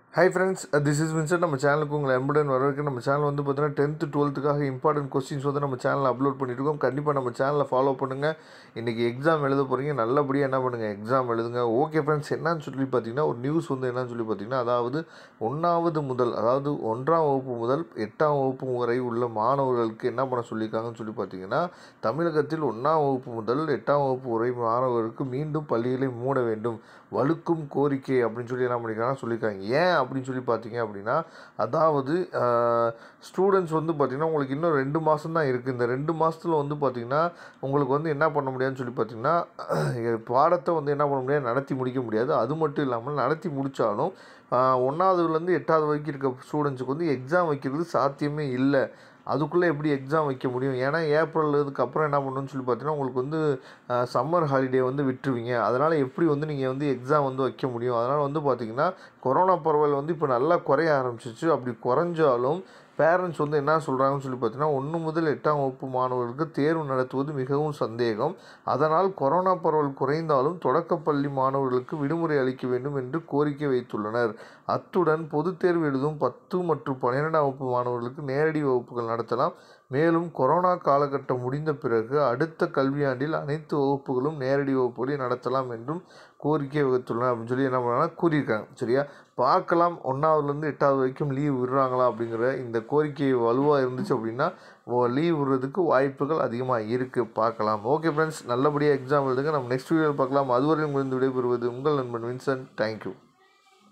high friends this is Vincent நம்ம சேனலுக்கு உங்களை எம்புடன் வரவேற்க நம்ம சேனல் வந்து பார்த்தீங்கன்னா டென்த்து டுவெல்த்துக்காக இம்பார்ட்டன்ட் கொஸ்டின்ஸ் வந்து நம்ம சேனலில் அப்லோட் பண்ணியிருக்கோம் கண்டிப்பாக நம்ம சேனலில் ஃபாலோ பண்ணுங்கள் இன்றைக்கி எக்ஸாம் எழுத போகிறீங்க நல்லபடியாக என்ன பண்ணுங்கள் எக்ஸாம் எழுதுங்க ஓகே ஃப்ரெண்ட்ஸ் என்னன்னு சொல்லி பார்த்தீங்கன்னா ஒரு நியூஸ் வந்து என்னன்னு சொல்லி பார்த்தீங்கன்னா அதாவது ஒன்றாவது முதல் அதாவது ஒன்றாம் வகுப்பு முதல் எட்டாம் வகுப்பு வரை உள்ள மாணவர்களுக்கு என்ன பண்ண சொல்லியிருக்காங்கன்னு சொல்லி பார்த்தீங்கன்னா தமிழகத்தில் ஒன்றாம் வகுப்பு முதல் எட்டாம் வகுப்பு வரை மாணவர்களுக்கு மீண்டும் பள்ளிகளை மூட வேண்டும் வலுக்கும் கோரிக்கை அப்படின்னு சொல்லி என்ன பண்ணியிருக்காங்க சொல்லியிருக்காங்க ஏன் அப்படின்னு சொல்லி பார்த்தீங்க அப்படின்னா அதாவது ஸ்டூடெண்ட்ஸ் வந்து பார்த்திங்கன்னா உங்களுக்கு இன்னும் ரெண்டு மாதம் தான் இருக்குது இந்த ரெண்டு மாதத்தில் வந்து பார்த்திங்கன்னா உங்களுக்கு வந்து என்ன பண்ண முடியாதுன்னு சொல்லி பார்த்தீங்கன்னா பாடத்தை வந்து என்ன பண்ண முடியாது நடத்தி முடிக்க முடியாது அது மட்டும் இல்லாமல் நடத்தி முடித்தாலும் ஒன்றாவதுலேருந்து எட்டாவது வரைக்கும் இருக்க ஸ்டூடெண்ட்ஸுக்கு வந்து எக்ஸாம் வைக்கிறது சாத்தியமே இல்லை அதுக்குள்ளே எப்படி எக்ஸாம் வைக்க முடியும் ஏன்னா ஏப்ரல் இதுக்கப்புறம் என்ன பண்ணணும்னு சொல்லி பார்த்தீங்கன்னா உங்களுக்கு வந்து சம்மர் ஹாலிடே வந்து விட்டுருவீங்க அதனால் எப்படி வந்து நீங்கள் வந்து எக்ஸாம் வந்து வைக்க முடியும் அதனால் வந்து பார்த்திங்கன்னா கொரோனா பரவல் வந்து இப்போ நல்லா குறைய ஆரம்பிச்சிச்சு அப்படி குறைஞ்சாலும் பேரண்ட்ஸ் வந்து என்ன சொல்கிறாங்கன்னு சொல்லி பார்த்தீங்கன்னா ஒன்று முதல் எட்டாம் வகுப்பு மாணவர்களுக்கு தேர்வு நடத்துவது மிகவும் சந்தேகம் அதனால் கொரோனா பரவல் குறைந்தாலும் தொடக்கப்பள்ளி மாணவர்களுக்கு விடுமுறை அளிக்க வேண்டும் என்று கோரிக்கை வைத்துள்ளனர் அத்துடன் பொதுத் தேர்வு எழுதும் பத்து மற்றும் பன்னிரெண்டாம் வகுப்பு மாணவர்களுக்கு நேரடி வகுப்புகள் நடத்தலாம் மேலும் கொரோனா காலகட்டம் முடிந்த பிறகு அடுத்த கல்வியாண்டில் அனைத்து வகுப்புகளும் நேரடி வகுப்புகளை நடத்தலாம் என்றும் கோரிக்கை வகுத்துள்ளனர் அப்படின்னு சொல்லி என்ன பண்ணாங்கன்னா கூறியிருக்காங்க சரியா பார்க்கலாம் ஒன்றாவதுலேருந்து எட்டாவது வரைக்கும் லீவ் விடுறாங்களா அப்படிங்கிற இந்த கோரிக்கை வலுவாக இருந்துச்சு அப்படின்னா லீவ் விடுறதுக்கு வாய்ப்புகள் அதிகமாக இருக்குது பார்க்கலாம் ஓகே ஃப்ரெண்ட்ஸ் நல்லபடியாக எக்ஸாம் எழுதுங்க நம்ம நெக்ஸ்ட் வீடியோவில் பார்க்கலாம் அதுவரையும் முடிந்து விடைபெறுவது உங்கள் நண்பன் வின்சென்ட் தேங்க்யூ